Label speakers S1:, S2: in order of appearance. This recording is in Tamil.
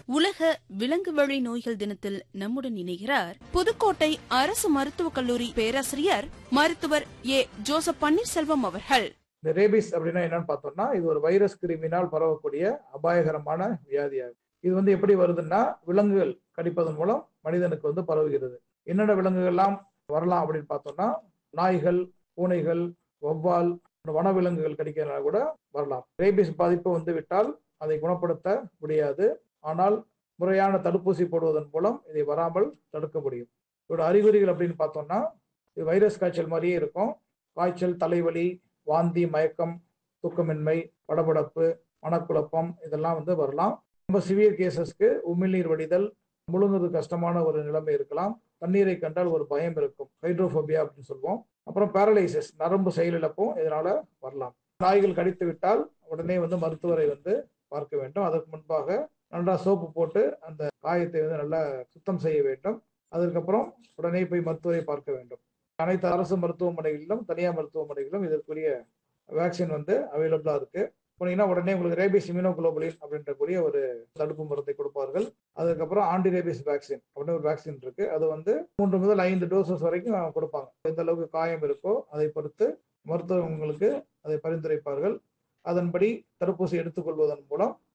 S1: உலக விலங்கு வழி நோய்கள் தினத்தில் நம்முடன் இணைகிறார் புதுக்கோட்டை அரசு மருத்துவக் கல்லூரி பேராசிரியர் மருத்துவர் ஏ ஜோசப் பன்னீர்செல்வம் அவர்கள்
S2: இந்த ரேபிஸ் அப்படின்னா என்னன்னு பார்த்தோம்னா இது ஒரு வைரஸ் கிருமினால் பரவக்கூடிய அபாயகரமான வியாதியாகும் இது வந்து எப்படி வருதுன்னா விலங்குகள் கடிப்பதன் மூலம் மனிதனுக்கு வந்து பரவுகிறது என்னென்ன விலங்குகள்லாம் வரலாம் அப்படின்னு பார்த்தோம்னா நாய்கள் பூனைகள் வௌவால் வனவிலங்குகள் கடிக்கிறதுனால கூட வரலாம் ரேபிஸ் பாதிப்பு வந்து விட்டால் அதை குணப்படுத்த முடியாது ஆனால் முறையான தடுப்பூசி போடுவதன் மூலம் இதை வராமல் தடுக்க முடியும் இதோட அறிகுறிகள் அப்படின்னு பார்த்தோம்னா இது வைரஸ் காய்ச்சல் மாதிரியே இருக்கும் காய்ச்சல் தலைவலி வாந்தி மயக்கம் தூக்கமின்மை படபடப்பு மனக்குழப்பம் இதெல்லாம் வந்து வரலாம் ரொம்ப சிவியர் கேசஸ்க்கு உமிழ்நீர் வடிதல் முழுங்குறது கஷ்டமான ஒரு நிலைமை இருக்கலாம் தண்ணீரை கண்டால் ஒரு பயம் இருக்கும் ஹைட்ரோபோபியா அப்படின்னு சொல்லுவோம் அப்புறம் பேரலைசிஸ் நரம்பு செயலிழப்பும் இதனால வரலாம் நாய்கள் கடித்து விட்டால் உடனே வந்து மருத்துவரை வந்து பார்க்க வேண்டும் அதற்கு முன்பாக நல்லா சோப்பு போட்டு அந்த காயத்தை வந்து நல்லா சுத்தம் செய்ய வேண்டும் அதற்கப்புறம் உடனே போய் மருத்துவரை பார்க்க வேண்டும் அனைத்து அரசு மருத்துவமனைகளிலும் தனியார் மருத்துவமனைகளிலும் இதற்குரிய வேக்சின் வந்து அவைலபிளா இருக்கு போனீங்கன்னா உடனே உங்களுக்கு ரேபிஸ் இம்யூனோகுளோபுலின் அப்படின்ற கூடிய ஒரு தடுப்பு மருந்தை கொடுப்பார்கள் அதுக்கப்புறம் ஆன்டி ரேபிஸ் வேக்சின் அப்படின்னு ஒரு வேக்சின் இருக்கு அது வந்து மூன்று முதல் ஐந்து டோசஸ் வரைக்கும் கொடுப்பாங்க எந்த அளவுக்கு காயம் இருக்கோ அதை பொறுத்து மருத்துவர்களுக்கு அதை பரிந்துரைப்பார்கள் அதன்படி தடுப்பூசி எடுத்துக்கொள்வதன் மூலம்